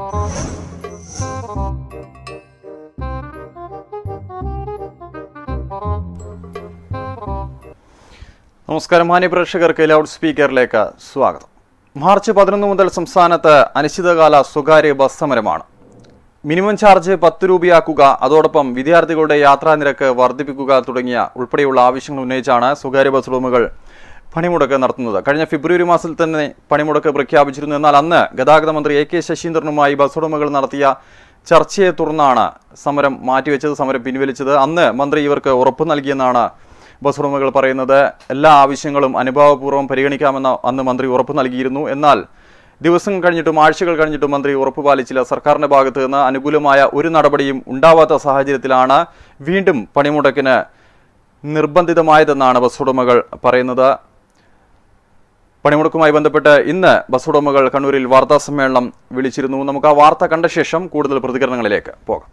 നമസ്കാരം മാന്യ പ്രേക്ഷകർക്ക് ലൗഡ് സ്പീക്കറിലേക്ക് സ്വാഗതം മാർച്ച് പതിനൊന്ന് മുതൽ സംസ്ഥാനത്ത് അനിശ്ചിതകാല സ്വകാര്യ ബസ് സമരമാണ് മിനിമം ചാർജ് പത്ത് രൂപയാക്കുക അതോടൊപ്പം വിദ്യാർത്ഥികളുടെ യാത്രാ നിരക്ക് വർദ്ധിപ്പിക്കുക തുടങ്ങിയ ഉൾപ്പെടെയുള്ള ആവശ്യങ്ങൾ ഉന്നയിച്ചാണ് സ്വകാര്യ ബസ് ഉടമകൾ പണിമുടക്ക് നടത്തുന്നത് കഴിഞ്ഞ ഫെബ്രുവരി മാസത്തിൽ തന്നെ പണിമുടക്ക് പ്രഖ്യാപിച്ചിരുന്നു എന്നാൽ അന്ന് ഗതാഗത മന്ത്രി എ കെ ശശീന്ദ്രനുമായി ബസ് ഉടമകൾ നടത്തിയ ചർച്ചയെ തുടർന്നാണ് സമരം മാറ്റിവെച്ചത് സമരം പിൻവലിച്ചത് അന്ന് മന്ത്രി ഇവർക്ക് ഉറപ്പ് നൽകിയെന്നാണ് ബസ് ഉടമകൾ പറയുന്നത് എല്ലാ ആവശ്യങ്ങളും അനുഭാവപൂർവ്വം പരിഗണിക്കാമെന്ന് അന്ന് മന്ത്രി ഉറപ്പ് നൽകിയിരുന്നു എന്നാൽ ദിവസം കഴിഞ്ഞിട്ടും ആഴ്ചകൾ കഴിഞ്ഞിട്ടും മന്ത്രി ഉറപ്പ് പാലിച്ചില്ല സർക്കാരിന്റെ ഭാഗത്ത് നിന്ന് അനുകൂലമായ ഒരു നടപടിയും ഉണ്ടാവാത്ത സാഹചര്യത്തിലാണ് വീണ്ടും പണിമുടക്കിന് നിർബന്ധിതമായതെന്നാണ് ബസ് ഉടമകൾ പറയുന്നത് പണിമുടക്കുമായി ബന്ധപ്പെട്ട് ഇന്ന് ബസ് ഉടമകൾ കണ്ണൂരിൽ വാർത്താ സമ്മേളനം വിളിച്ചിരുന്നു നമുക്ക് ആ വാർത്ത കണ്ട ശേഷം കൂടുതൽ പ്രതികരണങ്ങളിലേക്ക് പോകാം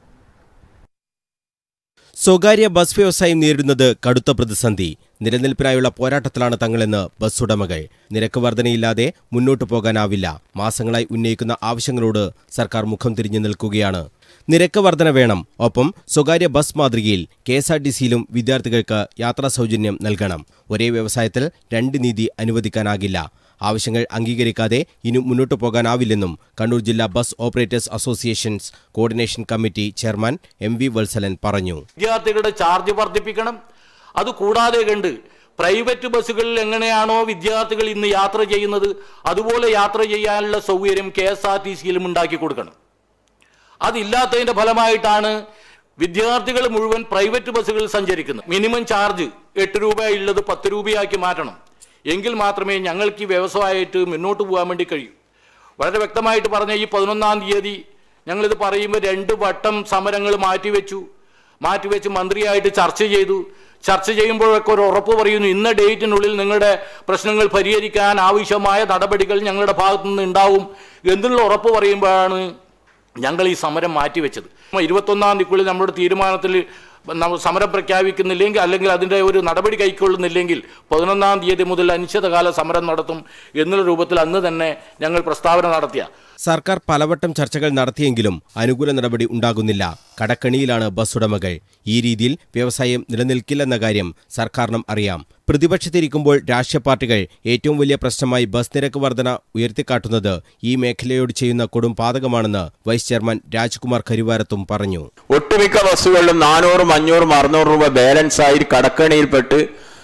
സ്വകാര്യ ബസ് വ്യവസായം നേരിടുന്നത് കടുത്ത പ്രതിസന്ധി നിലനിൽപ്പിനായുള്ള പോരാട്ടത്തിലാണ് തങ്ങളെന്ന് ബസ് ഉടമകൾ നിരക്ക് വർധനയില്ലാതെ മുന്നോട്ടു പോകാനാവില്ല മാസങ്ങളായി ഉന്നയിക്കുന്ന ആവശ്യങ്ങളോട് സർക്കാർ മുഖം തിരിഞ്ഞു നിൽക്കുകയാണ് നിരക്ക് വർധന വേണം ഒപ്പം സ്വകാര്യ ബസ് മാതൃകയിൽ കെ എസ് ആർ ടി സിയിലും വിദ്യാർത്ഥികൾക്ക് യാത്രാ സൗജന്യം നൽകണം ഒരേ വ്യവസായത്തിൽ രണ്ട് നീതി അനുവദിക്കാനാകില്ല ആവശ്യങ്ങൾ അംഗീകരിക്കാതെ ഇനി മുന്നോട്ടു പോകാനാവില്ലെന്നും കണ്ണൂർ ജില്ലാ bus operators associations coordination committee chairman M V Valsalan പറഞ്ഞു വിദ്യാർത്ഥികളുടെ ചാർജ് വർദ്ധിപ്പിക്കണം അത് കൂടാതെ കണ്ട് പ്രൈവറ്റ് ബസ്സുകളിൽ എങ്ങനെയാണോ വിദ്യാർത്ഥികൾ ഇന്ന് യാത്ര ചെയ്യുന്നത് അതുപോലെ യാത്ര ചെയ്യാനുള്ള സൗകര്യം കെ എസ് ആർ ടി സിയിലും ഉണ്ടാക്കി കൊടുക്കണം അതില്ലാത്തതിന്റെ ഫലമായിട്ടാണ് വിദ്യാർത്ഥികൾ മുഴുവൻ പ്രൈവറ്റ് ബസ്സുകളിൽ സഞ്ചരിക്കുന്നത് മിനിമം ചാർജ് എട്ട് രൂപ ഉള്ളത് പത്ത് രൂപയാക്കി മാറ്റണം എങ്കിൽ മാത്രമേ ഞങ്ങൾക്ക് ഈ വ്യവസായമായിട്ട് മുന്നോട്ട് പോകാൻ വേണ്ടി കഴിയൂ വളരെ വ്യക്തമായിട്ട് പറഞ്ഞ ഈ പതിനൊന്നാം തീയതി ഞങ്ങളിത് പറയുമ്പോൾ രണ്ട് വട്ടം സമരങ്ങൾ മാറ്റിവെച്ചു മാറ്റിവെച്ച് മന്ത്രിയായിട്ട് ചർച്ച ചെയ്തു ചർച്ച ചെയ്യുമ്പോഴൊക്കെ ഒരു ഉറപ്പ് പറയുന്നു ഇന്ന ഡേറ്റിനുള്ളിൽ നിങ്ങളുടെ പ്രശ്നങ്ങൾ പരിഹരിക്കാൻ ആവശ്യമായ നടപടികൾ ഞങ്ങളുടെ ഭാഗത്തു നിന്ന് ഉണ്ടാവും എന്നുള്ള ഉറപ്പ് പറയുമ്പോഴാണ് ഞങ്ങൾ ഈ സമരം മാറ്റിവെച്ചത് ഇരുപത്തൊന്നാം തീയതിക്കുള്ളിൽ നമ്മുടെ തീരുമാനത്തിൽ നമ്മൾ സമരം പ്രഖ്യാപിക്കുന്നില്ലെങ്കിൽ അല്ലെങ്കിൽ അതിൻ്റെ ഒരു നടപടി കൈക്കൊള്ളുന്നില്ലെങ്കിൽ പതിനൊന്നാം തീയതി മുതൽ അനിശ്ചിതകാല സമരം നടത്തും എന്നുള്ള രൂപത്തിൽ അന്ന് തന്നെ ഞങ്ങൾ പ്രസ്താവന നടത്തിയ സർക്കാർ പലവട്ടം ചർച്ചകൾ നടത്തിയെങ്കിലും അനുകൂല നടപടി ഉണ്ടാകുന്നില്ല കടക്കണിയിലാണ് ബസ് ഉടമകൾ ഈ രീതിയിൽ വ്യവസായം നിലനിൽക്കില്ലെന്ന കാര്യം സർക്കാരിനും അറിയാം പ്രതിപക്ഷത്തിരിക്കുമ്പോൾ രാഷ്ട്രീയ പാർട്ടികൾ ഏറ്റവും വലിയ പ്രശ്നമായി ബസ് നിരക്ക് വർധന ഉയർത്തിക്കാട്ടുന്നത് ഈ മേഖലയോട് ചെയ്യുന്ന കൊടും പാതകമാണെന്ന് വൈസ് ചെയർമാൻ രാജ്കുമാർ കരുവാരത്തും പറഞ്ഞു ഒട്ടുമിക്ക ബസ്സുകളിലും നാനൂറും അഞ്ഞൂറും അറുന്നൂറ് രൂപ ബാലൻസ് ആയി കടക്കണിയിൽപ്പെട്ട്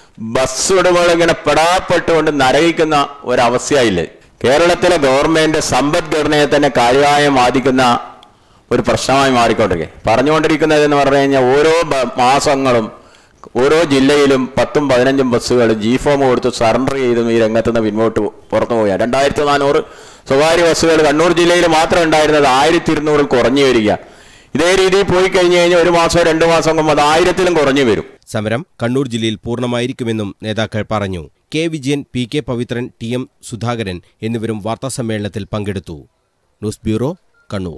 ബസ് ഉടമകൾ ഇങ്ങനെ പെടാപ്പെട്ടുകൊണ്ട് നരകിക്കുന്ന ഒരവസ്ഥയായില്ലേ കേരളത്തിലെ ഗവൺമെന്റ് സമ്പദ്ഘടനയെ തന്നെ കാര്യമായി ബാധിക്കുന്ന ഒരു പ്രശ്നമായി മാറിക്കൊണ്ടിരിക്കുക പറഞ്ഞുകൊണ്ടിരിക്കുന്നത് എന്ന് പറഞ്ഞു കഴിഞ്ഞാൽ ഓരോ ബ- മാസങ്ങളും ഓരോ ജില്ലയിലും പത്തും പതിനഞ്ചും ബസ്സുകൾ ജി ഫോം കൊടുത്ത് സറണ്ടർ ചെയ്തും ഈ രംഗത്ത് നിന്ന് പിന്നോട്ട് പുറത്തു പോവുകയാണ് രണ്ടായിരത്തി നാനൂറ് സ്വകാര്യ ബസ്സുകൾ കണ്ണൂർ ജില്ലയിൽ മാത്രം ഉണ്ടായിരുന്നത് ആയിരത്തി ഇരുന്നൂറിൽ കുറഞ്ഞു വരിക ഇതേ രീതിയിൽ പോയി കഴിഞ്ഞു കഴിഞ്ഞാൽ ഒരു മാസമോ രണ്ടു മാസം കൊണ്ട് അത് ആയിരത്തിലും കുറഞ്ഞു വരും സമരം കണ്ണൂർ ജില്ലയിൽ പൂർണ്ണമായിരിക്കുമെന്നും നേതാക്കൾ പറഞ്ഞു K Vijayan P K Pavithran T M Sudhakaran എന്നിവരും വാർത്താസമ്മേളനത്തിൽ പങ്കെടുത്തു ന്യൂസ് ബ്യൂറോ കണ്ണൂർ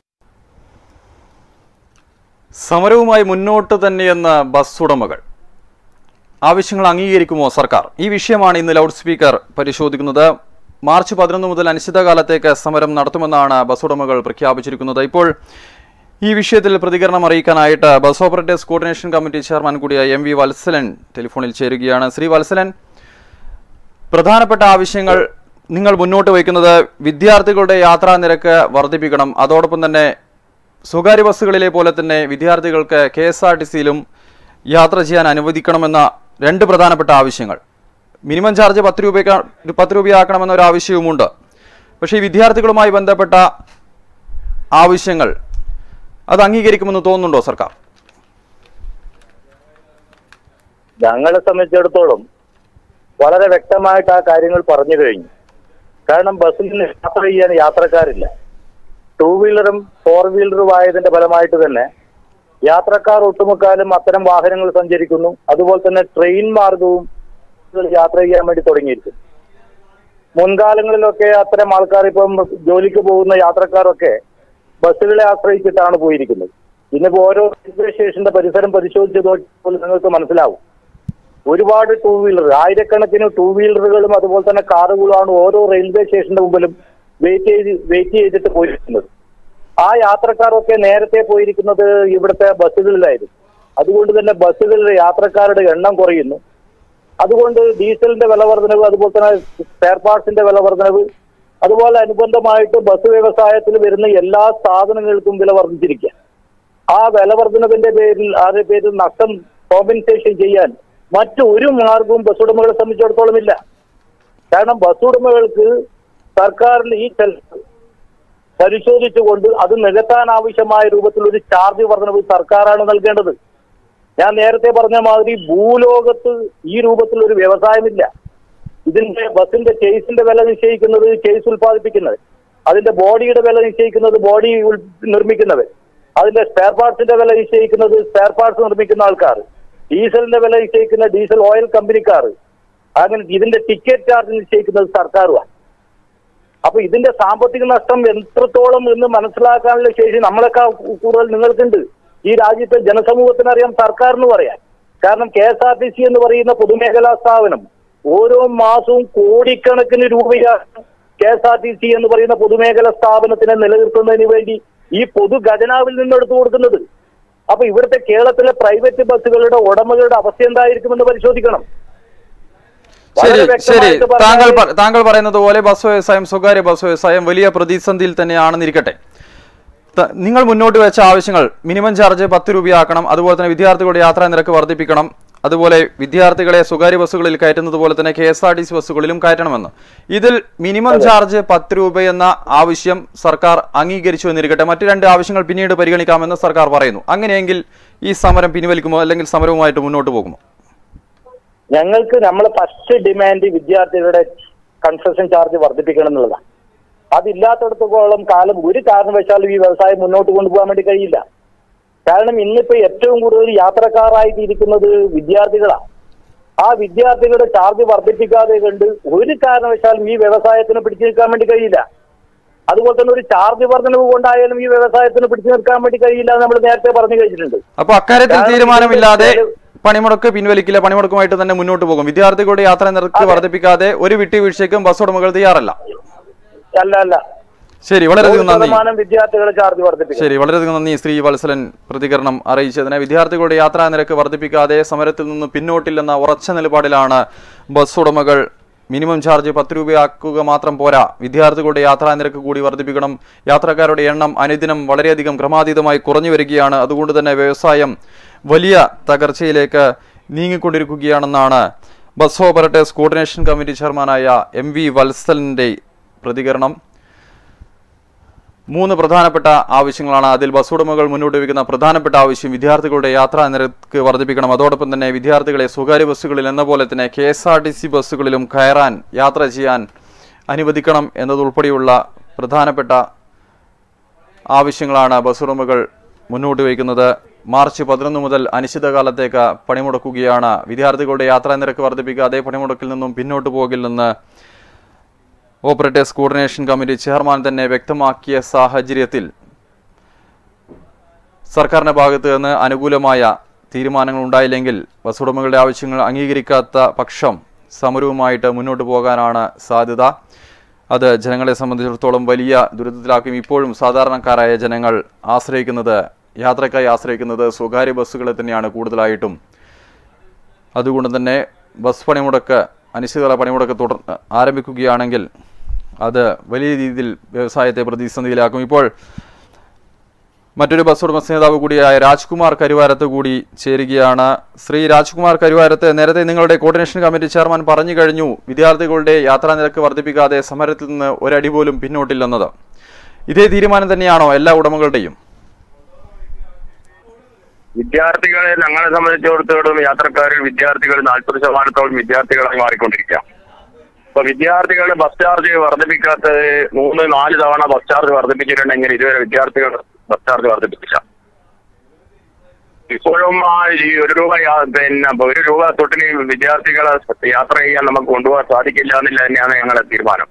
സമരവുമായി മുന്നോട്ട് തന്നെയെന്ന് ബസ് ഉടമകൾ ആവശ്യങ്ങൾ അംഗീകരിക്കുമോ സർക്കാർ ഈ വിഷയമാണ് ഇന്ന് ലൗഡ് സ്പീക്കർ പരിശോധിക്കുന്നത് മാർച്ച് പതിനൊന്ന് മുതൽ അനിശ്ചിതകാലത്തേക്ക് സമരം നടത്തുമെന്നാണ് ബസ് ഉടമകൾ പ്രഖ്യാപിച്ചിരിക്കുന്നത് ഇപ്പോൾ ഈ വിഷയത്തിൽ പ്രതികരണം അറിയിക്കാനായിട്ട് bus operators coordination committee chairman കൂടിയായ എം വി വത്സലൻ ടെലിഫോണിൽ ചേരുകയാണ് ശ്രീ വത്സലൻ പ്രധാനപ്പെട്ട ആവശ്യങ്ങൾ നിങ്ങൾ മുന്നോട്ട് വയ്ക്കുന്നത് വിദ്യാർത്ഥികളുടെ യാത്രാ നിരക്ക് വർദ്ധിപ്പിക്കണം അതോടൊപ്പം തന്നെ സ്വകാര്യ ബസ്സുകളിലെ പോലെ തന്നെ വിദ്യാർത്ഥികൾക്ക് കെ എസ് ആർ ടി സിയിലും യാത്ര ചെയ്യാൻ അനുവദിക്കണമെന്ന രണ്ട് പ്രധാനപ്പെട്ട ആവശ്യങ്ങൾ മിനിമം ചാർജ് പത്ത് രൂപയ്ക്ക് പത്ത് രൂപയാക്കണമെന്ന ഒരു ആവശ്യവുമുണ്ട് പക്ഷേ ഈ വിദ്യാർത്ഥികളുമായി ബന്ധപ്പെട്ട ആവശ്യങ്ങൾ അത് അംഗീകരിക്കുമെന്ന് തോന്നുന്നുണ്ടോ സർക്കാർ ഞങ്ങളെ സംബന്ധിച്ചിടത്തോളം വളരെ വ്യക്തമായിട്ട് ആ കാര്യങ്ങൾ പറഞ്ഞു കഴിഞ്ഞു കാരണം ബസ്സിൽ നിന്ന് യാത്ര ചെയ്യാൻ യാത്രക്കാരില്ല ടൂ വീലറും ഫോർ വീലറും ആയതിന്റെ ഫലമായിട്ട് തന്നെ യാത്രക്കാർ ഒട്ടുമുക്കാലും അത്തരം വാഹനങ്ങൾ സഞ്ചരിക്കുന്നു അതുപോലെ തന്നെ ട്രെയിൻ മാർഗവും യാത്ര ചെയ്യാൻ വേണ്ടി തുടങ്ങിയിരിക്കുന്നു മുൻകാലങ്ങളിലൊക്കെ അത്തരം ആൾക്കാർ ഇപ്പം ജോലിക്ക് പോകുന്ന യാത്രക്കാരൊക്കെ ബസ്സുകളെ ആശ്രയിച്ചിട്ടാണ് പോയിരിക്കുന്നത് ഇന്നിപ്പോ ഓരോ റെയിൽവേ സ്റ്റേഷന്റെ പരിസരം പരിശോധിച്ച് നോക്കിയപ്പോൾ നിങ്ങൾക്ക് മനസ്സിലാവും ഒരുപാട് ടൂ വീലർ ആയിരക്കണക്കിന് ടൂ വീലറുകളും അതുപോലെ തന്നെ കാറുകളുമാണ് ഓരോ റെയിൽവേ സ്റ്റേഷന്റെ മുമ്പിലും വെയിറ്റ് ചെയ്ത് വെയിറ്റ് ചെയ്തിട്ട് പോയിരിക്കുന്നത് ആ യാത്രക്കാരൊക്കെ നേരത്തെ പോയിരിക്കുന്നത് ഇവിടുത്തെ ബസ്സുകളിലായിരുന്നു അതുകൊണ്ട് തന്നെ ബസ്സുകളിലെ യാത്രക്കാരുടെ എണ്ണം കുറയുന്നു അതുകൊണ്ട് ഡീസലിന്റെ വില വർധനവ് അതുപോലെ തന്നെ സ്പെയർ പാർട്സിന്റെ വില വർധനവ് അതുപോലെ അനുബന്ധമായിട്ട് ബസ് വ്യവസായത്തിൽ വരുന്ന എല്ലാ സാധനങ്ങൾക്കും വില വർദ്ധിച്ചിരിക്കുക ആ വില വർധനവിന്റെ പേരിൽ അതിന്റെ പേരിൽ നഷ്ടം കോമ്പൻസേഷൻ ചെയ്യാൻ മറ്റു ഒരു മാർഗവും ബസ് ഉടമകളെ സംബന്ധിച്ചിടത്തോളം ഇല്ല കാരണം ബസ് ഉടമകൾക്ക് സർക്കാരിന് ഈ ചെലവ് പരിശോധിച്ചുകൊണ്ട് അത് നികത്താൻ ആവശ്യമായ രൂപത്തിൽ ഒരു ചാർജ് വർധനവ് സർക്കാരാണ് നൽകേണ്ടത് ഞാൻ നേരത്തെ പറഞ്ഞ മാതിരി ഭൂലോകത്ത് ഈ രൂപത്തിൽ ഒരു വ്യവസായമില്ല ഇതിന്റെ ബസിന്റെ കേസിന്റെ വില നിശ്ചയിക്കുന്നത് കേസ് ഉൽപ്പാദിപ്പിക്കുന്നത് അതിന്റെ ബോഡിയുടെ വില നിശ്ചയിക്കുന്നത് ബോഡി ഉൽ- നിർമ്മിക്കുന്നവർ അതിന്റെ സ്പെയർ പാർട്സിന്റെ വില നിശ്ചയിക്കുന്നത് സ്പെയർ പാർട്സ് നിർമ്മിക്കുന്ന ആൾക്കാർ ഡീസലിന്റെ വില നിശ്ചയിക്കുന്ന ഡീസൽ ഓയിൽ കമ്പനിക്കാർ അങ്ങനെ ഇതിന്റെ ടിക്കറ്റ് ചാർജ് നിശ്ചയിക്കുന്നത് സർക്കാരുമാണ് അപ്പൊ ഇതിന്റെ സാമ്പത്തിക നഷ്ടം എത്രത്തോളം എന്ന് മനസ്സിലാക്കാനുള്ള ശേഷി നമ്മളെക്കാൾ കൂടുതൽ നിങ്ങൾക്കുണ്ട് ഈ രാജ്യത്തെ ജനസമൂഹത്തിന് അറിയാം സർക്കാരിന് പറയാം കാരണം K S R T C എന്ന് പറയുന്ന പൊതുമേഖലാ സ്ഥാപനം ഓരോ മാസവും കോടിക്കണക്കിന് രൂപയാണ് K S R T C എന്ന് പറയുന്ന പൊതുമേഖലാ സ്ഥാപനത്തിനെ നിലനിർത്തുന്നതിന് വേണ്ടി ഈ പൊതു ഖജനാവിൽ നിന്ന് എടുത്തു കൊടുക്കുന്നത് അപ്പൊ ഇവിടുത്തെ കേരളത്തിലെ പ്രൈവറ്റ് ബസ്സുകളുടെ ഉടമകളുടെ അവസ്ഥ എന്തായിരിക്കുമെന്ന് പരിശോധിക്കണം ശരി വളരെ ശരി വ്യക്തമായിട്ട് താങ്കൾ പറഞ്ഞാൽ- പ- താങ്കൾ പറയുന്നത് പോലെ ബസ് വ്യവസായം സ്വകാര്യ ബസ് വ്യവസായം വലിയ പ്രതിസന്ധിയിൽ തന്നെയാണെന്നിരിക്കട്ടെ ത- നിങ്ങൾ മുന്നോട്ട് വെച്ച ആവശ്യങ്ങൾ മിനിമം ചാർജ് പത്ത് രൂപയാക്കണം അതുപോലെ തന്നെ വിദ്യാർത്ഥികളുടെ യാത്രാ നിരക്ക് വർദ്ധിപ്പിക്കണം അതുപോലെ വിദ്യാർത്ഥികളെ സ്വകാര്യ ബസ്സുകളിൽ കയറ്റുന്നത് പോലെ തന്നെ K S R T C ബസ്സുകളിലും കയറ്റണമെന്ന് ഇതിൽ മിനിമം ചാർജ് പത്ത് രൂപയെന്ന ആവശ്യം സർക്കാർ അംഗീകരിച്ചു എന്നിരിക്കട്ടെ മറ്റു രണ്ട് ആവശ്യങ്ങൾ പിന്നീട് പരിഗണിക്കാമെന്ന് സർക്കാർ പറയുന്നു അങ്ങനെയെങ്കിൽ ഈ സമരം പിൻവലിക്കുമോ അല്ലെങ്കിൽ സമരവുമായിട്ട് മുന്നോട്ട് പോകുമോ ഞങ്ങൾക്ക് നമ്മൾ ഫസ്റ്റ് ഡിമാൻഡ് വിദ്യാർത്ഥികളുടെ കൺസ്ട്രക്ഷൻ ചാർജ് വർദ്ധിപ്പിക്കണം എന്നുള്ളതാണ് അതില്ലാത്തടത്തോളം കാലം ഒരു കാരണവശാലും ഈ വ്യവസായം മുന്നോട്ട് കൊണ്ടുപോകാൻ വേണ്ടി കഴിയില്ല കാരണം ഇന്നിപ്പോ ഏറ്റവും കൂടുതൽ യാത്രക്കാരായിട്ടിരിക്കുന്നത് വിദ്യാർത്ഥികളാണ് ആ വിദ്യാർത്ഥികളുടെ ചാർജ് വർദ്ധിപ്പിക്കാതെ കണ്ട് ഒരു കാരണവശാലും ഈ വ്യവസായത്തിന് പിടിച്ചു നിൽക്കാൻ വേണ്ടി കഴിയില്ല അതുപോലെ തന്നെ ഒരു ചാർജ് വർധനവ് കൊണ്ടായാലും ഈ വ്യവസായത്തിന് പിടിച്ചു നിൽക്കാൻ വേണ്ടി കഴിയില്ല എന്ന് നമ്മൾ നേരത്തെ പറഞ്ഞു കഴിഞ്ഞിട്ടുണ്ട് അപ്പൊ അക്കാര്യത്തിൽ കാരണം തീരുമാനമില്ലാതെ ഇതിന്റെ പണിമുടക്ക് പിൻവലിക്കില്ല പണിമുടക്കുമായിട്ട് തന്നെ മുന്നോട്ട് പോകും വിദ്യാർത്ഥികളുടെ യാത്രാ നിരക്ക് വർദ്ധിപ്പിക്കാതെ ഒരു വിട്ടുവീഴ്ചയ്ക്കും ബസ് ഉടമകൾ തയ്യാറല്ല അല്ല അല്ല ശരി വളരെയധികം നന്ദി ശതമാനം വിദ്യാർത്ഥികളുടെ ചാർജ് വർദ്ധിപ്പിക്കും ശരി വളരെയധികം നന്ദി ശ്രീ വത്സലൻ പ്രതികരണം അറിയിച്ചതിന് വിദ്യാർത്ഥികളുടെ യാത്രാ നിരക്ക് വർദ്ധിപ്പിക്കാതെ സമരത്തിൽ നിന്ന് പിന്നോട്ടില്ലെന്ന ഉറച്ച നിലപാടിലാണ് ബസ് ഉടമകൾ മിനിമം ചാർജ് പത്ത് രൂപയാക്കുക മാത്രം പോരാ വിദ്യാർത്ഥികളുടെ യാത്രാ നിരക്ക് കൂടി വർദ്ധിപ്പിക്കണം യാത്രക്കാരുടെ എണ്ണം അനുദിനം വളരെയധികം ക്രമാതീതമായി കുറഞ്ഞു വരികയാണ് അതുകൊണ്ട് തന്നെ വ്യവസായം വലിയ തകർച്ചയിലേക്ക് നീങ്ങിക്കൊണ്ടിരിക്കുകയാണെന്നാണ് ബസ് ഓപ്പറേറ്റേഴ്സ് കോർഡിനേഷൻ കമ്മിറ്റി ചെയർമാനായ എം വി വത്സലിന്റെ പ്രതികരണം മൂന്ന് പ്രധാനപ്പെട്ട ആവശ്യങ്ങളാണ് അതിൽ ബസ് ഉടമകൾ മുന്നോട്ട് വയ്ക്കുന്ന പ്രധാനപ്പെട്ട ആവശ്യം വിദ്യാർത്ഥികളുടെ യാത്രാ നിരക്ക് വർദ്ധിപ്പിക്കണം അതോടൊപ്പം തന്നെ വിദ്യാർത്ഥികളെ സ്വകാര്യ ബസ്സുകളിൽ എന്ന പോലെ തന്നെ K S R T C ബസ്സുകളിലും കയറാൻ യാത്ര ചെയ്യാൻ അനുവദിക്കണം എന്നതുൾപ്പെടെയുള്ള പ്രധാനപ്പെട്ട ആവശ്യങ്ങളാണ് ബസ് ഉടമകൾ മുന്നോട്ട് വയ്ക്കുന്നത് മാർച്ച് പതിനൊന്ന് മുതൽ അനിശ്ചിതകാലത്തേക്ക് പണിമുടക്കുകയാണ് വിദ്യാർത്ഥികളുടെ യാത്രാ നിരക്ക് വർദ്ധിപ്പിക്കാതെ പണിമുടക്കിൽ നിന്നും പിന്നോട്ട് പോകില്ലെന്ന് ഓപ്പറേറ്റേഴ്സ് കോർഡിനേഷൻ കമ്മിറ്റി ചെയർമാൻ തന്നെ വ്യക്തമാക്കിയ സാഹചര്യത്തിൽ സർക്കാരിന്റെ ഭാഗത്ത് നിന്ന് അനുകൂലമായ തീരുമാനങ്ങൾ ഉണ്ടായില്ലെങ്കിൽ ബസ് ഉടമകളുടെ ആവശ്യങ്ങൾ അംഗീകരിക്കാത്ത പക്ഷം സമരവുമായിട്ട് മുന്നോട്ട് പോകാനാണ് സാധ്യത അത് ജനങ്ങളെ സംബന്ധിച്ചിടത്തോളം വലിയ ദുരിതത്തിലാക്കും ഇപ്പോഴും സാധാരണക്കാരായ ജനങ്ങൾ ആശ്രയിക്കുന്നത് യാത്രക്കായി ആശ്രയിക്കുന്നത് സ്വകാര്യ ബസ്സുകളെ തന്നെയാണ് കൂടുതലായിട്ടും അതുകൊണ്ട് തന്നെ ബസ് പണിമുടക്ക് അനിശ്ചിതകാല പണിമുടക്ക് തുടർ ആരംഭിക്കുകയാണെങ്കിൽ അത് വലിയ രീതിയിൽ വ്യവസായത്തെ പ്രതിസന്ധിയിലാക്കും ഇപ്പോൾ മറ്റൊരു ബസ് ഉടമ നേതാവ് കൂടിയായ രാജ്കുമാർ കരുവാരത്ത് കൂടി ചേരുകയാണ് ശ്രീ രാജ്കുമാർ കരുവാരത്ത് നേരത്തെ നിങ്ങളുടെ കോർഡിനേഷൻ കമ്മിറ്റി ചെയർമാൻ പറഞ്ഞു കഴിഞ്ഞു വിദ്യാർത്ഥികളുടെ യാത്രാ നിരക്ക് വർദ്ധിപ്പിക്കാതെ സമരത്തിൽ നിന്ന് ഒരടി പോലും പിന്നോട്ടില്ലെന്നത് ഇതേ തീരുമാനം തന്നെയാണോ എല്ലാ ഉടമകളുടെയും വിദ്യാർത്ഥികളെ ഞങ്ങളെ സംബന്ധിച്ചിടത്തോളം യാത്രക്കാരിൽ വിദ്യാർത്ഥികൾ നാൽപ്പത് ശതമാനത്തോളം വിദ്യാർത്ഥികളായി മാറിക്കൊണ്ടിരിക്കുക അപ്പൊ വിദ്യാർത്ഥികളുടെ ബസ് ചാർജ് വർദ്ധിപ്പിക്കാത്തത് മൂന്ന് നാല് തവണ ബസ് ചാർജ് വർദ്ധിപ്പിച്ചിട്ടുണ്ടെങ്കിൽ ഇതുവരെ വിദ്യാർത്ഥികൾ ബസ് ചാർജ് വർദ്ധിപ്പിച്ചില്ല ഇപ്പോഴും ആ ഈ ഒരു രൂപ യാ- പിന്നെ ഒരു രൂപ തൊട്ടിന് വിദ്യാർത്ഥികളെ യാത്ര ചെയ്യാൻ നമുക്ക് കൊണ്ടുപോകാൻ സാധിക്കില്ല എന്നില്ല തന്നെയാണ് ഞങ്ങളുടെ തീരുമാനം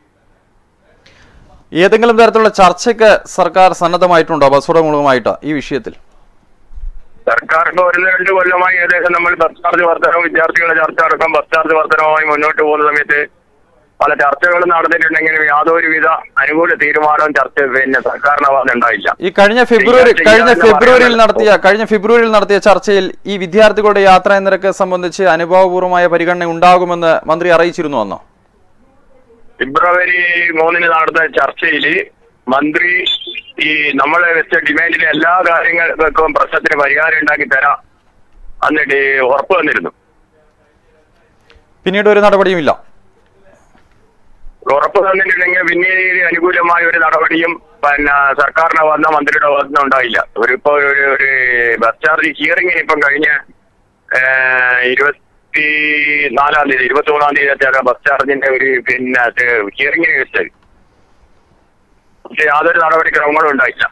ഏതെങ്കിലും തരത്തിലുള്ള ചർച്ചയ്ക്ക് സർക്കാർ സന്നദ്ധമായിട്ടുണ്ടോ ബസ് ഉടമകളുമായിട്ട് ഈ വിഷയത്തിൽ സർക്കാരിന്റെ ഒരു രണ്ട് കൊല്ലമായി ഏകദേശം നമ്മൾ ബസ് ചാർജ് വർധനവും വിദ്യാർത്ഥികളുടെ ചർച്ച അടക്കം ബസ് ചാർജ് വർധനവുമായി മുന്നോട്ട് പോകുന്ന സമയത്ത് പല ചർച്ചകളും നടന്നിട്ടുണ്ടെങ്കിലും യാതൊരുവിധ അനുകൂല തീരുമാനവും ചർച്ച പിന്നെ സർക്കാരിന്റെ ഭാഗത്ത് ഉണ്ടായില്ല ഈ കഴിഞ്ഞ ഫെബ്രുവരി ചെയ്യാൻ കഴിഞ്ഞ ചെയ്യാൻ ഫെബ്രുവരിയിൽ പറയാൻ നടത്തിയ കഴിഞ്ഞ ഫെബ്രുവരിയിൽ നടത്തിയ ചർച്ചയിൽ ഈ വിദ്യാർത്ഥികളുടെ യാത്രാ നിരക്ക് സംബന്ധിച്ച് അനുഭവപൂർവമായ പരിഗണന ഉണ്ടാകുമെന്ന് മന്ത്രി അറിയിച്ചിരുന്നു അന്നോ ഫെബ്രുവരി മൂന്നിന് നടന്ന ചർച്ചയിൽ മന്ത്രി ഈ നമ്മളെ വെച്ച ഡിമാൻഡിലെ എല്ലാ കാര്യങ്ങൾക്കും പ്രശ്നത്തിന് പരിഹാരം ഉണ്ടാക്കി തരാം എന്നിട്ട് ഉറപ്പ് വന്നിരുന്നു പിന്നീട് ഒരു നടപടിയുമില്ല ഉറപ്പ് തന്നിട്ടുണ്ടെങ്കിൽ പിന്നീട് അനുകൂലമായ ഒരു നടപടിയും പിന്നെ സർക്കാരിന്റെ വന്ന മന്ത്രിയുടെ ഭാഗത്തുനിന്ന് ഉണ്ടായില്ല ഒരു ഇപ്പൊ ഒരു ഒരു ബസ് ചാർജ് ഹിയറിംഗിന് ഇപ്പം കഴിഞ്ഞ ഏഹ്, ഇരുപത്തി നാലാം തീയതി ഇരുപത്തി മൂന്നാം തീയതി വെച്ചാൽ ബസ് ചാർജിന്റെ ഒരു പിന്നെ ഹിയറിംഗിന് വെച്ചത് പക്ഷെ യാതൊരു നടപടിക്രമങ്ങളും ഉണ്ടായില്ല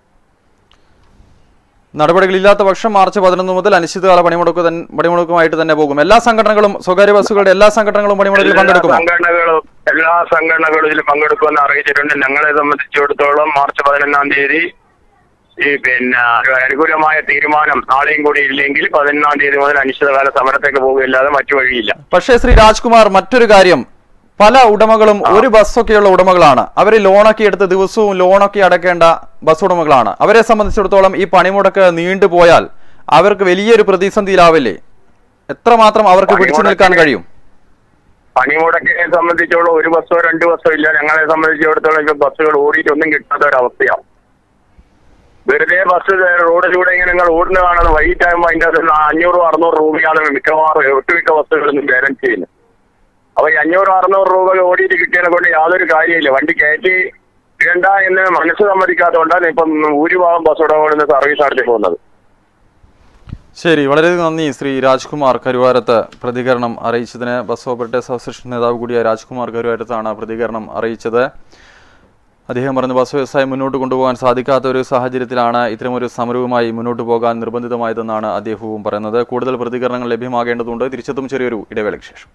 നടപടികളില്ലാത്ത പക്ഷം മാർച്ച് പതിനൊന്ന് മുതൽ അനിശ്ചിതകാല പണിമുടക്ക് തൻ- പണിമുടക്കുമായിട്ട് തന്നെ പോകും എല്ലാ സംഘടനകളും സ്വകാര്യ ബസ്സുകളുടെ എല്ലാ സംഘടനകളും പണിമുടക്കിൽ എല്ലാ പങ്കെടുക്കുമോ സംഘടനകളും എല്ലാ സംഘടനകളും ഇതിൽ പങ്കെടുക്കുമെന്ന് അറിയിച്ചിട്ടുണ്ട് ഞങ്ങളെ സംബന്ധിച്ചിടത്തോളം മാർച്ച് പതിനൊന്നാം തീയതി ഈ പിന്നെ ഒരു അനുകൂലമായ തീരുമാനം നാളെയും കൂടി ഇല്ലെങ്കിൽ പതിനൊന്നാം തീയതി മുതൽ അനിശ്ചിതകാല സമരത്തേക്ക് പോകുകയല്ലാതെ മറ്റു വഴിയില്ല പക്ഷേ ശ്രീ രാജ്കുമാർ മറ്റൊരു കാര്യം പല ഉടമകളും ഒരു ബസ്സൊക്കെയുള്ള ഉടമകളാണ് അവർ ലോണൊക്കെ എടുത്ത് ദിവസവും ലോണൊക്കെ അടക്കേണ്ട ബസ് ഉടമകളാണ് അവരെ സംബന്ധിച്ചിടത്തോളം ഈ പണിമുടക്ക് നീണ്ടുപോയാൽ അവർക്ക് വലിയൊരു പ്രതിസന്ധിയിലാവില്ലേ എത്രമാത്രം അവർക്ക് പിടിച്ചു നിൽക്കാൻ കഴിയും പണിമുടക്കിനെ സംബന്ധിച്ചോളം ഒരു ബസ്സോ രണ്ട് ബസ്സോ ഇല്ല ഞങ്ങളെ സംബന്ധിച്ചിടത്തോളം ഇപ്പൊ ബസ്സുകൾ ഓടിയിട്ടൊന്നും കിട്ടാത്ത ഒരവസ്ഥയാണ് വെറുതെ ബസ് റോഡിലൂടെ ഇങ്ങനെ നിങ്ങൾ ഓടുന്ന കാണുന്നത് വൈകിട്ടാകുമ്പോൾ അതിന്റെ അകത്ത് അഞ്ഞൂറ് അറുന്നൂറ് രൂപയാണ് മിക്കവാറും ഒട്ടുമിക്ക ബസ്സുകളൊന്നും ബാലൻസ് ചെയ്യുന്നത് അപ്പൊ ഈ അഞ്ഞൂറ് അറുന്നൂറ് രൂപ ഓടിയിട്ട് കിട്ടിയതിനെ കൊണ്ട് യാതൊരു കാര്യമില്ല വണ്ടി കയറ്റി ഇടണ്ട എന്ന് മനസ്സ് സമ്മതിക്കാത്തതുകൊണ്ടാണ് ഇപ്പം ഭൂരിഭാഗം ബസ് ഉടമകളിൽ നിന്ന് സർവീസ് നടത്തി പോകുന്നത് ശരി വളരെ നന്ദി ശ്രീ രാജ്കുമാർ കരുവാരത്ത് പ്രതികരണം അറിയിച്ചതിന് ബസ് ഓപ്പറേറ്റേഴ്സ് അസോസിയേഷൻ നേതാവ് കൂടിയ രാജ്കുമാർ കരുവാരത്താണ് പ്രതികരണം അറിയിച്ചത് അദ്ദേഹം പറഞ്ഞു ബസ് വ്യവസായം മുന്നോട്ട് കൊണ്ടുപോകാൻ സാധിക്കാത്ത ഒരു സാഹചര്യത്തിലാണ് ഇത്തരമൊരു സമരവുമായി മുന്നോട്ട് പോകാൻ നിർബന്ധിതമായതെന്നാണ് അദ്ദേഹവും പറയുന്നത് കൂടുതൽ പ്രതികരണങ്ങൾ ലഭ്യമാകേണ്ടതുണ്ട് തിരിച്ചെത്തും ചെറിയൊരു ഇടവേളയ്ക്ക് ശേഷം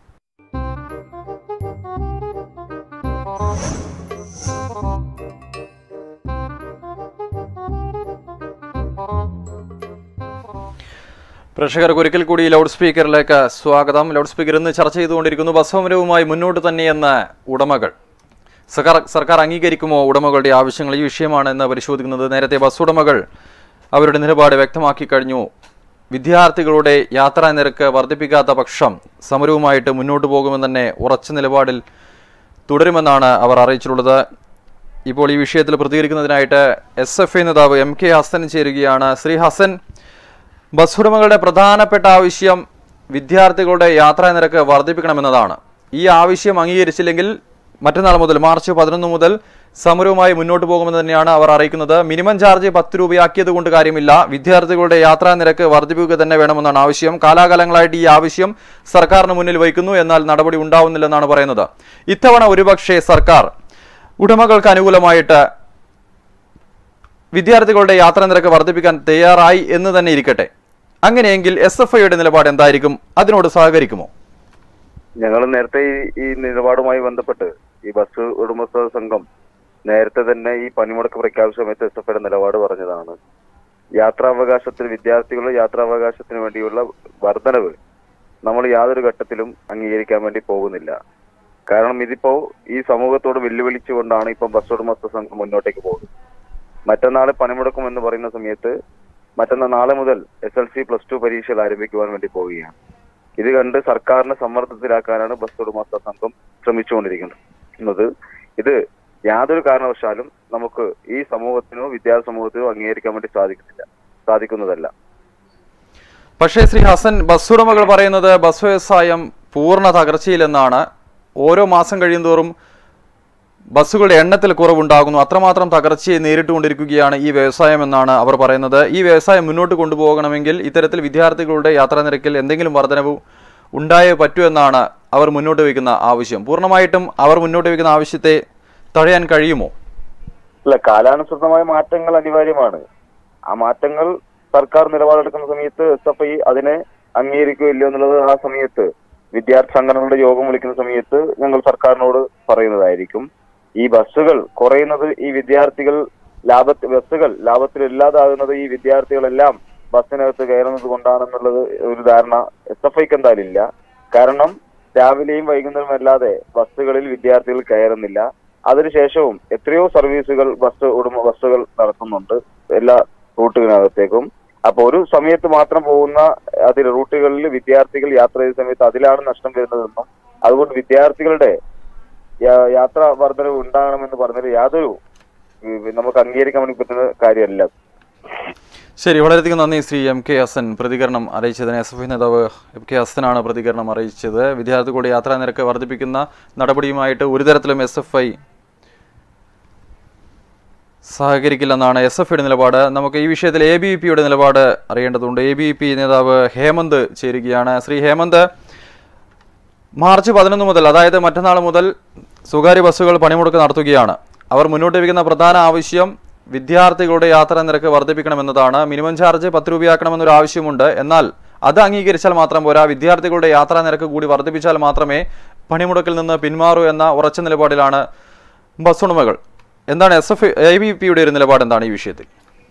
പ്രേക്ഷകർക്ക് ഒരിക്കൽ കൂടി ലൗഡ് സ്പീക്കറിലേക്ക് സ്വാഗതം ലൗഡ് സ്പീക്കർ ഇന്ന് ചർച്ച ചെയ്തുകൊണ്ടിരിക്കുന്നു ബസ് സമരവുമായി മുന്നോട്ട് തന്നെയെന്ന് ഉടമകൾ സർക്കാർ സർക്കാർ അംഗീകരിക്കുമോ ഉടമകളുടെ ആവശ്യങ്ങൾ ഈ വിഷയമാണ് എന്ന് പരിശോധിക്കുന്നത് നേരത്തെ ബസ് ഉടമകൾ അവരുടെ നിലപാട് വ്യക്തമാക്കി കഴിഞ്ഞു വിദ്യാർത്ഥികളുടെ യാത്രാ നിരക്ക് വർദ്ധിപ്പിക്കാത്ത പക്ഷം സമരവുമായിട്ട് മുന്നോട്ട് പോകുമെന്ന് തന്നെ ഉറച്ച നിലപാടിൽ തുടരുമെന്നാണ് അവർ അറിയിച്ചിട്ടുള്ളത് ഇപ്പോൾ ഈ വിഷയത്തിൽ പ്രതികരിക്കുന്നതിനായിട്ട് എസ് എഫ് ഐ നേതാവ് എം കെ ഹസൻ ചേരുകയാണ് ശ്രീ ഹസൻ ബസ് ഉടമകളുടെ പ്രധാനപ്പെട്ട ആവശ്യം വിദ്യാർത്ഥികളുടെ യാത്രാ നിരക്ക് വർദ്ധിപ്പിക്കണമെന്നതാണ് ഈ ആവശ്യം അംഗീകരിച്ചില്ലെങ്കിൽ മറ്റന്നാൾ മുതൽ മാർച്ച് പതിനൊന്ന് മുതൽ സമരവുമായി മുന്നോട്ട് പോകുമെന്ന് തന്നെയാണ് അവർ അറിയിക്കുന്നത് മിനിമം ചാർജ് പത്ത് രൂപയാക്കിയത് കൊണ്ട് കാര്യമില്ല വിദ്യാർത്ഥികളുടെ യാത്രാ നിരക്ക് വർദ്ധിപ്പിക്കുക തന്നെ വേണമെന്നാണ് ആവശ്യം കാലാകാലങ്ങളായിട്ട് ഈ ആവശ്യം സർക്കാരിന് മുന്നിൽ വയ്ക്കുന്നു എന്നാൽ നടപടി ഉണ്ടാവുന്നില്ലെന്നാണ് പറയുന്നത് ഇത്തവണ ഒരുപക്ഷെ സർക്കാർ ഉടമകൾക്ക് അനുകൂലമായിട്ട് വിദ്യാർത്ഥികളുടെ യാത്രാ നിരക്ക് വർദ്ധിപ്പിക്കാൻ തയ്യാറായി എന്ന് തന്നെ ഇരിക്കട്ടെ അങ്ങനെയെങ്കിൽ എസ് എഫ് ഐയുടെ നിലപാട് എന്തായിരിക്കും അതിനോട് സഹകരിക്കുമോ ഞങ്ങൾ നേരത്തെ ഈ- ഈ നിലപാടുമായി ബന്ധപ്പെട്ട് ഈ ബസ് ഉടമസ്ഥ സംഘം നേരത്തെ തന്നെ ഈ പണിമുടക്ക് പ്രഖ്യാപിച്ച സമയത്ത് എസ് എഫ് ഐയുടെ നിലപാട് പറഞ്ഞതാണ് യാത്രാവകാശത്തിന് വിദ്യാർത്ഥികളുടെ യാത്രാവകാശത്തിന് വേണ്ടിയുള്ള വർധനവ് നമ്മൾ യാതൊരു ഘട്ടത്തിലും അംഗീകരിക്കാൻ വേണ്ടി പോകുന്നില്ല കാരണം ഇതിപ്പോ ഈ സമൂഹത്തോട് വെല്ലുവിളിച്ചുകൊണ്ടാണ് ഇപ്പം ബസ് ഉടമസ്ഥ സംഘം മുന്നോട്ടേക്ക് പോകുന്നത് മറ്റന്നാൾ പണിമുടക്കും എന്ന് പറയുന്ന സമയത്ത് മറ്റന്നാൾ നാളെ മുതൽ S L C plus two പരീക്ഷകൾ ആരംഭിക്കുവാൻ വേണ്ടി പോവുകയാണ് ഇത് കണ്ട് സർക്കാരിനെ സമ്മർദ്ദത്തിലാക്കാനാണ് ബസ് ഉടമസ്ഥ സംഘം ശ്രമിച്ചുകൊണ്ടിരിക്കുന്നത് ഇത് യാതൊരു കാരണവശാലും നമുക്ക് ഈ സമൂഹത്തിനോ വിദ്യാർത്ഥി സമൂഹത്തിനോ അംഗീകരിക്കാൻ വേണ്ടി സാധിക്കുന്നില്ല സാധിക്കുന്നതല്ല പക്ഷേ ശ്രീ ഹസൻ ബസ് ഉടമകൾ പറയുന്നത് ബസ് വ്യവസായം പൂർണ്ണ തകർച്ചയിലെന്നാണ് ഓരോ മാസം കഴിയുന്തോറും ബസ്സുകളുടെ എണ്ണത്തിൽ കുറവുണ്ടാകുന്നു അത്രമാത്രം തകർച്ചയെ നേരിട്ടുകൊണ്ടിരിക്കുകയാണ് ഈ വ്യവസായം എന്നാണ് അവർ പറയുന്നത് ഈ വ്യവസായം മുന്നോട്ട് കൊണ്ടുപോകണമെങ്കിൽ ഇത്തരത്തിൽ വിദ്യാർത്ഥികളുടെ യാത്രാ നിരക്കിൽ എന്തെങ്കിലും വർധനവ് ഉണ്ടായേ പറ്റൂ എന്നാണ് അവർ മുന്നോട്ട് വയ്ക്കുന്ന ആവശ്യം പൂർണ്ണമായിട്ടും അവർ മുന്നോട്ട് വയ്ക്കുന്ന ആവശ്യത്തെ തടയാൻ കഴിയുമോ അല്ല കാലാനുസൃതമായ മാറ്റങ്ങൾ അനിവാര്യമാണ് ആ മാറ്റങ്ങൾ സർക്കാർ നിലപാടെടുക്കുന്ന സമയത്ത് എസ് എഫ് ഐ അതിനെ അംഗീകരിക്കുകയില്ല എന്നുള്ളത് ആ സമയത്ത് വിദ്യാർത്ഥി സംഘടനകളുടെ യോഗം വിളിക്കുന്ന സമയത്ത് ഞങ്ങൾ സർക്കാരിനോട് പറയുന്നതായിരിക്കും ഈ ബസ്സുകൾ കുറയുന്നത് ഈ വിദ്യാർത്ഥികൾ ലാഭത്തിൽ ബസ്സുകൾ ലാഭത്തിൽ ഇല്ലാതാകുന്നത് ഈ വിദ്യാർത്ഥികളെല്ലാം ബസ്സിനകത്ത് കയറുന്നത് കൊണ്ടാണെന്നുള്ളത് ഒരു ധാരണ എസ് എഫ് ഐക്ക് എന്തായാലും ഇല്ല കാരണം രാവിലെയും വൈകുന്നേരവും അല്ലാതെ ബസ്സുകളിൽ വിദ്യാർത്ഥികൾ കയറുന്നില്ല അതിനുശേഷവും എത്രയോ സർവീസുകൾ ബസ് ഉടമ ബസ്സുകൾ നടത്തുന്നുണ്ട് എല്ലാ റൂട്ടുകളിനകത്തേക്കും അപ്പൊ ഒരു സമയത്ത് മാത്രം പോകുന്ന അതിൽ റൂട്ടുകളിൽ വിദ്യാർത്ഥികൾ യാത്ര ചെയ്ത സമയത്ത് അതിലാണ് നഷ്ടം വരുന്നതെന്നും അതുകൊണ്ട് വിദ്യാർത്ഥികളുടെ യാ- യാത്രാ വർധനവ് ഉണ്ടാകണമെന്ന് പറഞ്ഞത് യാതൊരു ഉം, നമുക്ക് അംഗീകരിക്കാൻ വേണ്ടി പറ്റുന്ന കാര്യമല്ല ശരി വളരെയധികം നന്ദി ശ്രീ എം കെ ഹസൻ പ്രതികരണം അറിയിച്ചതിന് എസ് എഫ് ഐ നേതാവ് എം കെ ഹസനാണ് പ്രതികരണം അറിയിച്ചത് വിദ്യാർത്ഥികളുടെ യാത്രാ നിരക്ക് വർദ്ധിപ്പിക്കുന്ന നടപടിയുമായിട്ട് ഒരു തരത്തിലും എസ് എഫ് ഐ സഹകരിക്കില്ലെന്നാണ് എസ് എഫ് ഐയുടെ നിലപാട് നമുക്ക് ഈ വിഷയത്തിൽ എ ബി പിയുടെ നിലപാട് അറിയേണ്ടതുണ്ട് എ ബി പി നേതാവ് ഹേമന്ത് ചേരുകയാണ് ശ്രീ ഹേമന്ത് മാർച്ച് പതിനൊന്ന് മുതൽ അതായത് മറ്റന്നാൾ മുതൽ സ്വകാര്യ ബസ്സുകൾ പണിമുടക്ക് നടത്തുകയാണ് അവർ മുന്നോട്ട് വയ്ക്കുന്ന പ്രധാന ആവശ്യം വിദ്യാർത്ഥികളുടെ യാത്രാ നിരക്ക് വർദ്ധിപ്പിക്കണമെന്നതാണ് മിനിമം ചാർജ് പത്ത് രൂപയാക്കണമെന്നൊരു ആവശ്യമുണ്ട് എന്നാൽ അത് അംഗീകരിച്ചാൽ മാത്രം പോരാ വിദ്യാർത്ഥികളുടെ യാത്രാ നിരക്ക് കൂടി വർദ്ധിപ്പിച്ചാൽ മാത്രമേ പണിമുടക്കിൽ നിന്ന് പിന്മാറൂ എന്ന ഉറച്ച നിലപാടിലാണ് ബസ് ഉടമകൾ എന്താണ് എസ് എഫ് എ ബി പിയുടെ ഒരു നിലപാട് എന്താണ് ഈ വിഷയത്തിൽ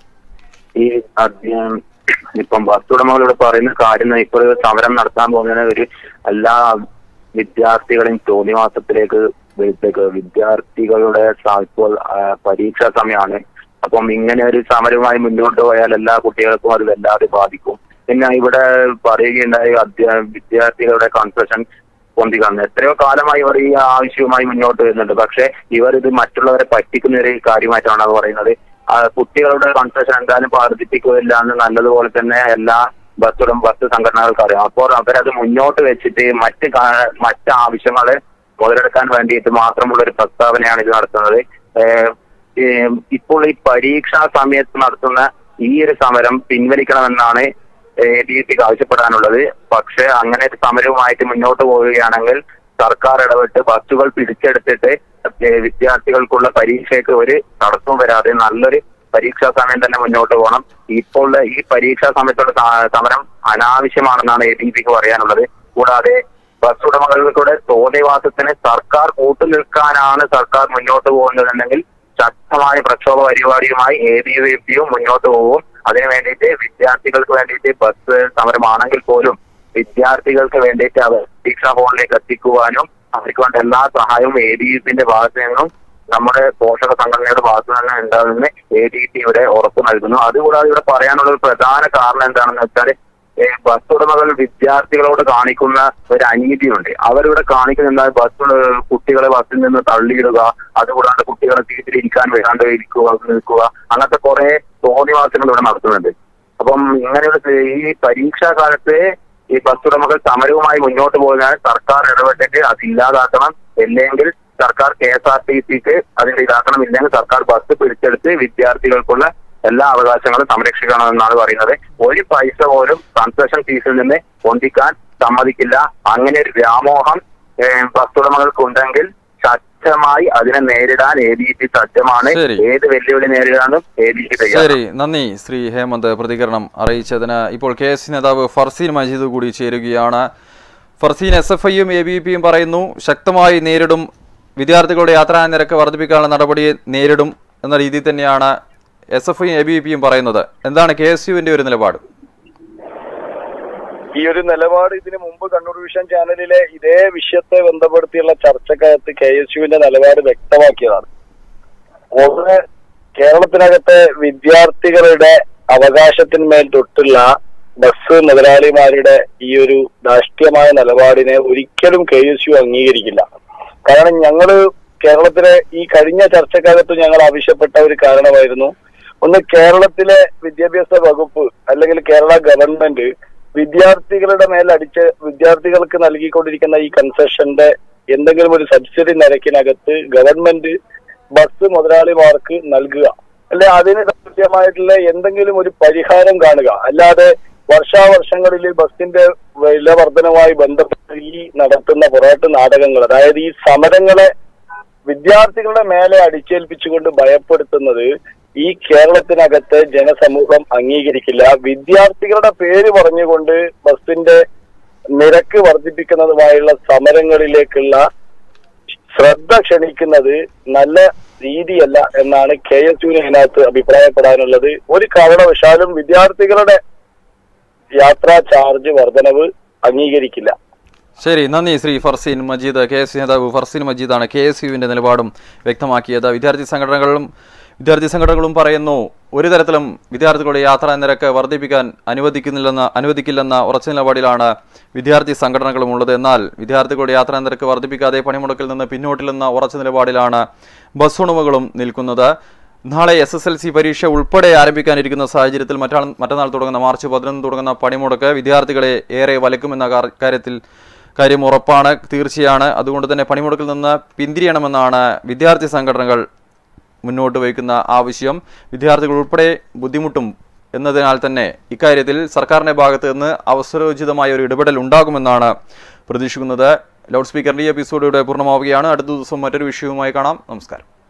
ഈ അദ്ദേഹം ഇപ്പം ബസ് ഉടമകളോട് പറയുന്ന കാര്യം ഇപ്പൊ ഒരു സമരം നടത്താൻ പോകുന്ന ഒരു എല്ലാ വിദ്യാർത്ഥികളെയും ചോദ്യമാസത്തിലേക്ക് വരുത്തേക്ക് വിദ്യാർത്ഥികളുടെ സ- ഇപ്പോൾ ആ, പരീക്ഷാ സമയമാണ് അപ്പം ഇങ്ങനെ ഒരു സമരവുമായി മുന്നോട്ട് പോയാൽ എല്ലാ കുട്ടികൾക്കും അത് വല്ലാതെ ബാധിക്കും പിന്നെ ഇവിടെ പറയുകയുണ്ടായി അധ്യാ വിദ്യാർത്ഥികളുടെ കൺസെഷൻ പൊന്തിക്കണം എത്രയോ കാലമായി ഇവർ ഈ ആവശ്യവുമായി മുന്നോട്ട് വരുന്നുണ്ട് പക്ഷെ ഇവർ ഇത് മറ്റുള്ളവരെ പറ്റിക്കുന്ന ഒരു കാര്യമായിട്ടാണ് അത് പറയുന്നത് ആ, കുട്ടികളുടെ കൺസെഷൻ എന്തായാലും വർദ്ധിപ്പിക്കുകയില്ല എന്ന് നല്ലതുപോലെ തന്നെ എല്ലാ ബസ്സുകളും ബസ് സംഘടനകൾക്ക് അറിയാം അപ്പോൾ അവരത് മുന്നോട്ട് വെച്ചിട്ട് മറ്റ് കാ- മറ്റ് ആവശ്യങ്ങള് മുതലെടുക്കാൻ വേണ്ടിയിട്ട് മാത്രമുള്ള ഒരു പ്രസ്താവനയാണ് ഇത് നടത്തുന്നത് ഏഹ് ഏഹ് ഇപ്പോൾ ഈ പരീക്ഷാ സമയത്ത് നടത്തുന്ന ഈ ഒരു സമരം പിൻവലിക്കണമെന്നാണ് എ ബി പിക്ക് ആവശ്യപ്പെടാനുള്ളത് പക്ഷെ അങ്ങനെ ഒരു സമരവുമായിട്ട് മുന്നോട്ട് പോവുകയാണെങ്കിൽ സർക്കാർ ഇടപെട്ട് ബസ്സുകൾ പിടിച്ചെടുത്തിട്ട് ഏഹ് വിദ്യാർത്ഥികൾക്കുള്ള പരീക്ഷയ്ക്ക് ഒരു തടസ്സവും വരാതെ നല്ലൊരു പരീക്ഷാ സമയം തന്നെ മുന്നോട്ട് പോകണം ഇപ്പോൾ ഈ പരീക്ഷാ സമയത്തുള്ള സ- സമരം അനാവശ്യമാണെന്നാണ് എ ബി പിക്ക് പറയാനുള്ളത് കൂടാതെ ബസ് ഉടമകളുടെ തോന്നിവാസത്തിന് സർക്കാർ കൂട്ടുനിൽക്കാനാണ് സർക്കാർ മുന്നോട്ട് പോകുന്നതെങ്കിൽ ശക്തമായ പ്രക്ഷോഭ പരിപാടിയുമായി എ ബി വി പിയും മുന്നോട്ട് പോകും അതിനു വേണ്ടിയിട്ട് വിദ്യാർത്ഥികൾക്ക് വേണ്ടിയിട്ട് ബസ് സമരമാണെങ്കിൽ പോലും വിദ്യാർത്ഥികൾക്ക് വേണ്ടിയിട്ട് അവർ പരീക്ഷാ ഹോളിലേക്ക് എത്തിക്കുവാനും അവർക്ക് വേണ്ട എല്ലാ സഹായവും എ ഡി എഫിന്റെ ഭാഗത്ത് നിന്നും നമ്മുടെ പോഷക സംഘടനയുടെ ഭാഗത്ത് നിന്ന് ഉണ്ടാകുമെന്ന് എ ഡി പി ഇവിടെ ഉറപ്പ് നൽകുന്നു അതുകൂടാതെ ഇവിടെ പറയാനുള്ള ഒരു പ്രധാന കാരണം എന്താണെന്ന് വെച്ചാൽ ഏഹ് ബസ് ഉടമകൾ വിദ്യാർത്ഥികളോട് കാണിക്കുന്ന ഒരു അനീതിയുണ്ട് അവരിവിടെ കാണിക്കുന്ന എന്താ ബസ് കുട്ടികളെ ബസ്സിൽ നിന്ന് തള്ളിയിടുക അതുകൂടാണ്ട് കുട്ടികളെ സീറ്റിൽ ഇരിക്കാൻ വരാണ്ട് ഇരിക്കുക നിൽക്കുക അങ്ങനത്തെ കുറെ തോന്നിവാസങ്ങൾ ഇവിടെ നടത്തുന്നുണ്ട് അപ്പം ഇങ്ങനെയുള്ള ഈ പരീക്ഷാ കാലത്ത് ഈ ബസ് ഉടമകൾ സമരവുമായി മുന്നോട്ട് പോകുന്നതിന് സർക്കാർ ഇടപെട്ടിട്ട് അത് ഇല്ലാതാക്കണം അല്ലെങ്കിൽ സർക്കാർ കെ എസ് ആർ ടി സിക്ക് അതിന്റെ ഇതാക്കണം ഇല്ലെങ്കിൽ സർക്കാർ ബസ് പിടിച്ചെടുത്ത് വിദ്യാർത്ഥികൾക്കുള്ള എല്ലാ അവകാശങ്ങളും സംരക്ഷിക്കണമെന്നാണ് പറയുന്നത് ഒരു പൈസ പോലും കൺസെഷൻ ഫീസിൽ നിന്ന് പൊന്തിക്കാൻ സമ്മതിക്കില്ല അങ്ങനെ ഒരു വ്യാമോഹം ഏഹ്, ബസ് ഉടമകൾക്ക് ഉണ്ടെങ്കിൽ ശക്തമായി അതിനെ നേരിടാൻ എ ബി പി സജ്ജമാണ് ശരി. ഏത് വെല്ലുവിളി നേരിടാനും എ ബി പി തയ്യാറാണ് ശരി നന്ദി ശ്രീ ഹേമന്ത് പ്രതികരണം അറിയിച്ചതിന് ഇപ്പോൾ കെ എസ് നേതാവ് ഫർസീൻ മജീദ് കൂടി ചേരുകയാണ് ഫർസീൻ എസ് എഫ് ഐയും എ ബി പിയും പറയുന്നു ശക്തമായി നേരിടും വിദ്യാർത്ഥികളുടെ യാത്രാ നിരക്ക് വർദ്ധിപ്പിക്കാനുള്ള നടപടിയെ നേരിടും എന്ന രീതിയിൽ തന്നെയാണ് എസ് എഫ് ഐയും എ ബി പിയും പറയുന്നത് എന്താണ് കെ എസ് യുവിന്റെ ഒരു നിലപാട് ഈ ഒരു നിലപാട് ഇതിനു മുമ്പ് കണ്ണൂർ വിഷൻ ചാനലിലെ ഇതേ വിഷയത്തെ ബന്ധപ്പെടുത്തിയുള്ള ചർച്ചക്കകത്ത് കെ എസ് യുവിന്റെ നിലപാട് വ്യക്തമാക്കിയതാണ് ഒന്ന് കേരളത്തിനകത്തെ വിദ്യാർത്ഥികളുടെ അവകാശത്തിന്മേൽ തൊട്ടുള്ള ബസ് മുതലാളിമാരുടെ ഈ ഒരു ധാർഷ്ട്യമായ നിലപാടിനെ ഒരിക്കലും കെ എസ് യു അംഗീകരിക്കില്ല കാരണം ഞങ്ങള് കേരളത്തിലെ ഈ കഴിഞ്ഞ ചർച്ചക്കകത്ത് ഞങ്ങൾ ആവശ്യപ്പെട്ട ഒരു കാരണമായിരുന്നു ഒന്ന് കേരളത്തിലെ വിദ്യാഭ്യാസ വകുപ്പ് അല്ലെങ്കിൽ കേരള ഗവൺമെന്റ് വിദ്യാർത്ഥികളുടെ മേൽ അടിച്ച് വിദ്യാർത്ഥികൾക്ക് നൽകിക്കൊണ്ടിരിക്കുന്ന ഈ കൺസെഷന്റെ എന്തെങ്കിലും ഒരു സബ്സിഡി നിരക്കിനകത്ത് ഗവൺമെന്റ് ബസ് മുതലാളിമാർക്ക് നൽകുക അല്ലെ അതിന് കൃത്യമായിട്ടുള്ള എന്തെങ്കിലും ഒരു പരിഹാരം കാണുക അല്ലാതെ വർഷാവർഷങ്ങളിൽ ബസിന്റെ വില വർധനവുമായി ബന്ധപ്പെട്ട് ഈ നടത്തുന്ന പൊറാട്ട് നാടകങ്ങൾ അതായത് ഈ സമരങ്ങളെ വിദ്യാർത്ഥികളുടെ മേലെ അടിച്ചേൽപ്പിച്ചുകൊണ്ട് ഭയപ്പെടുത്തുന്നത് ഈ കേരളത്തിനകത്തെ ജനസമൂഹം അംഗീകരിക്കില്ല വിദ്യാർത്ഥികളുടെ പേര് പറഞ്ഞുകൊണ്ട് ബസിന്റെ നിരക്ക് വർദ്ധിപ്പിക്കുന്നതുമായുള്ള സമരങ്ങളിലേക്കുള്ള ശ്രദ്ധ ക്ഷണിക്കുന്നത് നല്ല രീതിയല്ല എന്നാണ് കെ എസ് യുവിന് ഇതിനകത്ത് അഭിപ്രായപ്പെടാനുള്ളത് ഒരു കാരണവശാലും വിദ്യാർത്ഥികളുടെ യാത്രാ ചാർജ് വർധനവ് അംഗീകരിക്കില്ല ശരി നന്ദി ശ്രീ ഫർസീൻ മജീദ് കെ എസ് നേതാവ് ഫർസീൻ മജീദാണ് കെ എസ് യുവിന്റെ നിലപാടും വ്യക്തമാക്കിയത് വിദ്യാർത്ഥി സംഘടനകളും വിദ്യാർത്ഥി സംഘടനകളും പറയുന്നു ഒരു തരത്തിലും വിദ്യാർത്ഥികളുടെ യാത്രാ നിരക്ക് വർദ്ധിപ്പിക്കാൻ അനുവദിക്കുന്നില്ലെന്ന അനുവദിക്കില്ലെന്ന ഉറച്ച നിലപാടിലാണ് വിദ്യാർത്ഥി സംഘടനകളും ഉള്ളത് എന്നാൽ വിദ്യാർത്ഥികളുടെ യാത്രാ നിരക്ക് വർദ്ധിപ്പിക്കാതെ പണിമുടക്കിൽ നിന്ന് പിന്നോട്ടില്ലെന്ന ഉറച്ച നിലപാടിലാണ് ബസ് ഉടമകളും നിൽക്കുന്നത് നാളെ എസ് എസ് എൽ സി പരീക്ഷ ഉൾപ്പെടെ ആരംഭിക്കാനിരിക്കുന്ന സാഹചര്യത്തിൽ മറ്റാൾ മറ്റന്നാൾ തുടങ്ങുന്ന മാർച്ച് പതിനൊന്ന് തുടങ്ങുന്ന പണിമുടക്ക് വിദ്യാർത്ഥികളെ ഏറെ വലക്കുമെന്ന കാർ- കാര്യത്തിൽ കാര്യം ഉറപ്പാണ് തീർച്ചയാണ് അതുകൊണ്ട് തന്നെ പണിമുടക്കിൽ നിന്ന് പിന്തിരിയണമെന്നാണ് വിദ്യാർത്ഥി സംഘടനകൾ മുന്നോട്ട് വയ്ക്കുന്ന ആവശ്യം വിദ്യാർത്ഥികൾ ഉൾപ്പെടെ ബുദ്ധിമുട്ടും എന്നതിനാൽ തന്നെ ഇക്കാര്യത്തിൽ സർക്കാരിന്റെ ഭാഗത്ത് നിന്ന് അവസരോചിതമായ ഒരു ഇടപെടൽ ഉണ്ടാകുമെന്നാണ് പ്രതീക്ഷിക്കുന്നത് ലൗഡ് സ്പീക്കറിന്റെ ഈ എപ്പിസോഡ് ഇവിടെ പൂർണ്ണമാവുകയാണ് അടുത്ത ദിവസം മറ്റൊരു വിഷയവുമായി കാണാം നമസ്കാരം